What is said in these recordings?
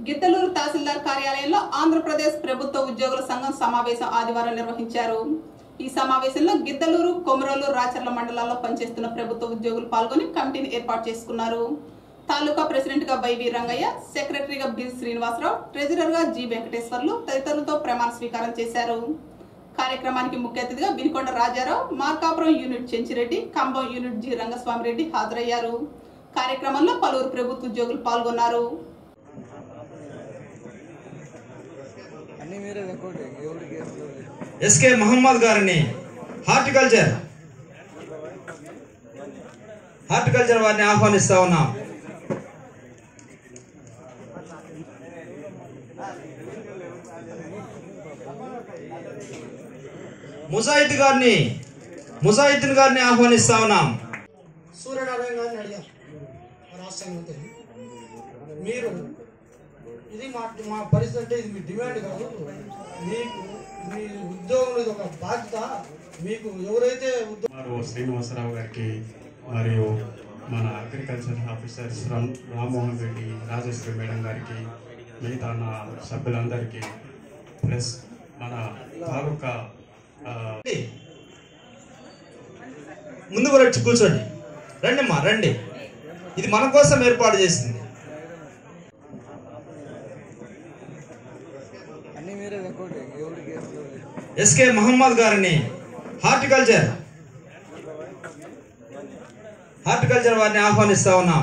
గిద్దలూరు తహసీల్దార్ కార్యాలయంలో ఆంధ్రప్రదేశ్ ప్రభుత్వ ఉద్యోగుల సంఘం సమావేశం ఆదివారం నిర్వహించారు ఈ సమావేశంలో గిద్దలూరు కొమరోలు రాచర్ల మండలాల్లో పనిచేస్తున్న ప్రభుత్వ ఉద్యోగులు పాల్గొని కమిటీని ఏర్పాటు చేసుకున్నారు తాలూకా ప్రెసిడెంట్ గా వైవి రంగయ్య సెక్రటరీగా బి శ్రీనివాసరావు ట్రెజరర్ గా జి వెంకటేశ్వర్లు తదితరులతో ప్రమాణ స్వీకారం చేశారు కార్యక్రమానికి ముఖ్య అతిథిగా Vinikonda Rajarao Markapuram unit Chenchireddy Kambam unit G Rangaswamireddy హాజరయ్యారు కార్యక్రమంలో పలువురు ప్రభుత్వ ఉద్యోగులు పాల్గొన్నారు అన్ని మీరే ఇంకోటి ఎవరికి ఎస్కే మహమ్మద్ గారిని హార్టికల్చర్ హార్టికల్చర్ వారిని ఆహ్వానిస్తా ఉన్నాం ముజాహిద్ గారిని ముజాహిద్దీన్ గారిని ఆహ్వానిస్తా ఉన్నాం సూర్యనారాయణ గారిని అడిగారు రాష్ట్ర మంత్రి మీరు ఇది మా మా పరిస్థితి అంటే ఇది మీ డిమాండ్ కాదు మీకు మీ ఉద్యోగం ఇది ఒక బాధ్యత మీకు ఎవరైతే ఉద్యోగం మరియు శ్రీనివాసరావు గారికి మరియు మన agriculture officers Ram Rammohan Reddy Rajeshwari madam గారికి మిగతా నా సభ్యులందరికీ ప్లస్ మన తాలూకా ఆ, ముందు కూడా వచ్చి కూర్చోండి రండి అమ్మా రండి ఇది మన కోసం ఏర్పాటు చేసింది అన్ని మీరే ఇంకోటి ఎవరికి ఎస్కే మహమ్మద్ గారిని హార్టికల్చర్ హార్టికల్చర్ వారిని ఆహ్వానిస్తా ఉన్నాం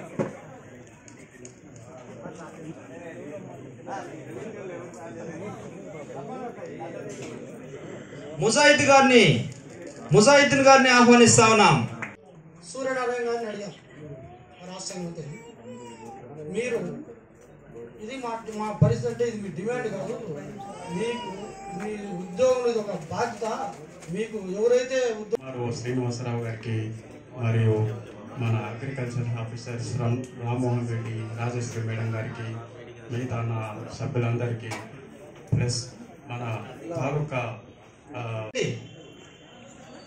ముజాహిద్ గారిని ముజాహిద్దీన్ గారిని ఆహ్వానిస్తా ఉన్నాం సూర్యనారాయణ గారిని అడిగారు రాష్ట్ర మంత్రి మీరు ఇది మా మా పరిస్థితి అంటే ఇది మీ డిమాండ్ కాదు మీకు మీ ఉద్యోగం ఇది ఒక బాధ్యత మీకు ఎవరైతే ఉద్యోగం మరియు శ్రీనివాసరావు గారికి మరియు మన agriculture officers Ram Rammohan Reddy Rajeshwari madam గారికి మిగతా నా సభ్యులందరికీ ప్లస్ మన తాలూకా ఆ,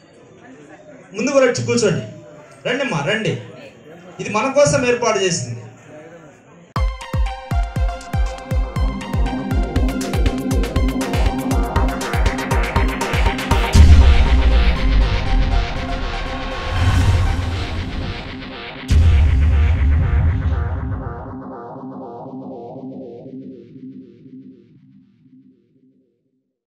ముందు కూడా వచ్చి కూర్చోండి రండి అమ్మా రండి ఇది మన కోసం ఏర్పాటు చేసింది